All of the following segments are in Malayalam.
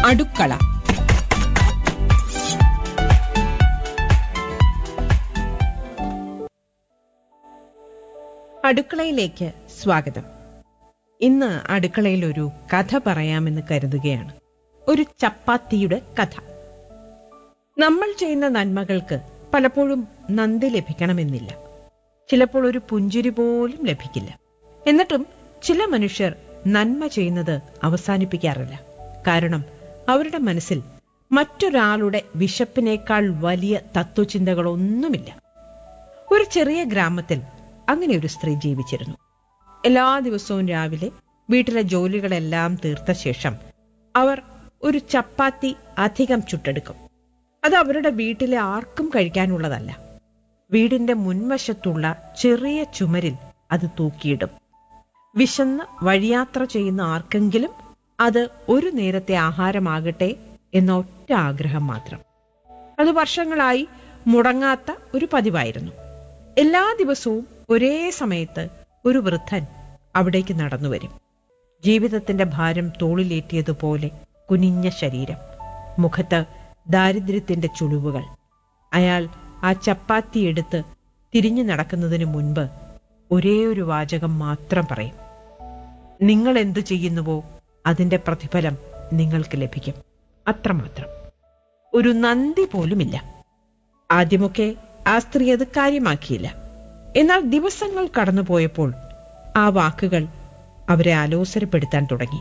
അടുക്കള അടുക്കളയിലേക്ക് സ്വാഗതം ഇന്ന് അടുക്കളയിൽ ഒരു കഥ പറയാമെന്ന് കരുതുകയാണ് ഒരു ചപ്പാത്തിയുടെ കഥ നമ്മൾ ചെയ്യുന്ന നന്മകൾക്ക് പലപ്പോഴും നന്ദി ലഭിക്കണമെന്നില്ല ചിലപ്പോൾ ഒരു പുഞ്ചിരി പോലും ലഭിക്കില്ല എന്നിട്ടും ചില മനുഷ്യർ നന്മ ചെയ്യുന്നത് അവസാനിപ്പിക്കാറില്ല കാരണം അവരുടെ മനസ്സിൽ മറ്റൊരാളുടെ വിശപ്പിനേക്കാൾ വലിയ തത്വചിന്തകളൊന്നുമില്ല ഒരു ചെറിയ ഗ്രാമത്തിൽ അങ്ങനെ ഒരു സ്ത്രീ ജീവിച്ചിരുന്നു എല്ലാ ദിവസവും രാവിലെ വീട്ടിലെ ജോലികളെല്ലാം തീർത്ത ശേഷം അവർ ഒരു ചപ്പാത്തി അധികം ചുട്ടെടുക്കും അത് അവരുടെ വീട്ടിലെ ആർക്കും കഴിക്കാനുള്ളതല്ല വീടിന്റെ മുൻവശത്തുള്ള ചെറിയ ചുമരിൽ അത് തൂക്കിയിടും വിശന്ന് വഴിയാത്ര ചെയ്യുന്ന ആർക്കെങ്കിലും അത് ഒരു നേരത്തെ ആഹാരമാകട്ടെ എന്ന ഒറ്റ ആഗ്രഹം മാത്രം അത് വർഷങ്ങളായി മുടങ്ങാത്ത ഒരു പതിവായിരുന്നു എല്ലാ ദിവസവും ഒരേ സമയത്ത് ഒരു വൃദ്ധൻ അവിടേക്ക് നടന്നു വരും ജീവിതത്തിന്റെ ഭാരം തോളിലേറ്റിയതുപോലെ കുനിഞ്ഞ ശരീരം മുഖത്ത് ദാരിദ്ര്യത്തിന്റെ ചുളിവുകൾ അയാൾ ആ ചപ്പാത്തി എടുത്ത് തിരിഞ്ഞു നടക്കുന്നതിന് മുൻപ് ഒരേ ഒരു വാചകം മാത്രം പറയും നിങ്ങൾ എന്തു ചെയ്യുന്നുവോ അതിന്റെ പ്രതിഫലം നിങ്ങൾക്ക് ലഭിക്കും അത്രമാത്രം ഒരു നന്ദി പോലുമില്ല ആദ്യമൊക്കെ ആ സ്ത്രീ അത് കാര്യമാക്കിയില്ല എന്നാൽ ദിവസങ്ങൾ കടന്നുപോയപ്പോൾ ആ വാക്കുകൾ അവരെ അലോസരപ്പെടുത്താൻ തുടങ്ങി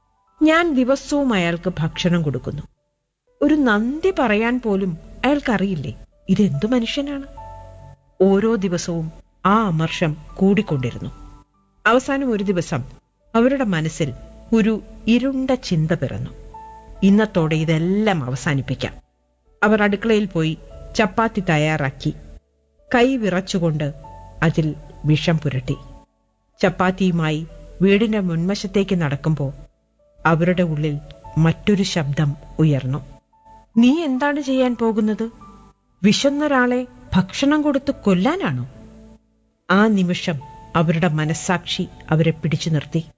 ഞാൻ ദിവസവും അയാൾക്ക് ഭക്ഷണം കൊടുക്കുന്നു ഒരു നന്ദി പറയാൻ പോലും അയാൾക്കറിയില്ലേ ഇതെന്തു മനുഷ്യനാണ് ഓരോ ദിവസവും ആ അമർഷം കൂടിക്കൊണ്ടിരുന്നു അവസാനം ഒരു ദിവസം അവരുടെ മനസ്സിൽ ഒരു ഇരുണ്ട ചിന്ത പിറന്നു ഇന്നത്തോടെ ഇതെല്ലാം അവസാനിപ്പിക്കാം അവർ അടുക്കളയിൽ പോയി ചപ്പാത്തി തയ്യാറാക്കി കൈ വിറച്ചുകൊണ്ട് അതിൽ വിഷം പുരട്ടി ചപ്പാത്തിയുമായി വീടിന്റെ മുൻവശത്തേക്ക് നടക്കുമ്പോൾ അവരുടെ ഉള്ളിൽ മറ്റൊരു ശബ്ദം ഉയർന്നു നീ എന്താണ് ചെയ്യാൻ പോകുന്നത് വിശന്നൊരാളെ ഭക്ഷണം കൊടുത്ത് കൊല്ലാനാണോ ആ നിമിഷം അവരുടെ മനസ്സാക്ഷി അവരെ പിടിച്ചു നിർത്തി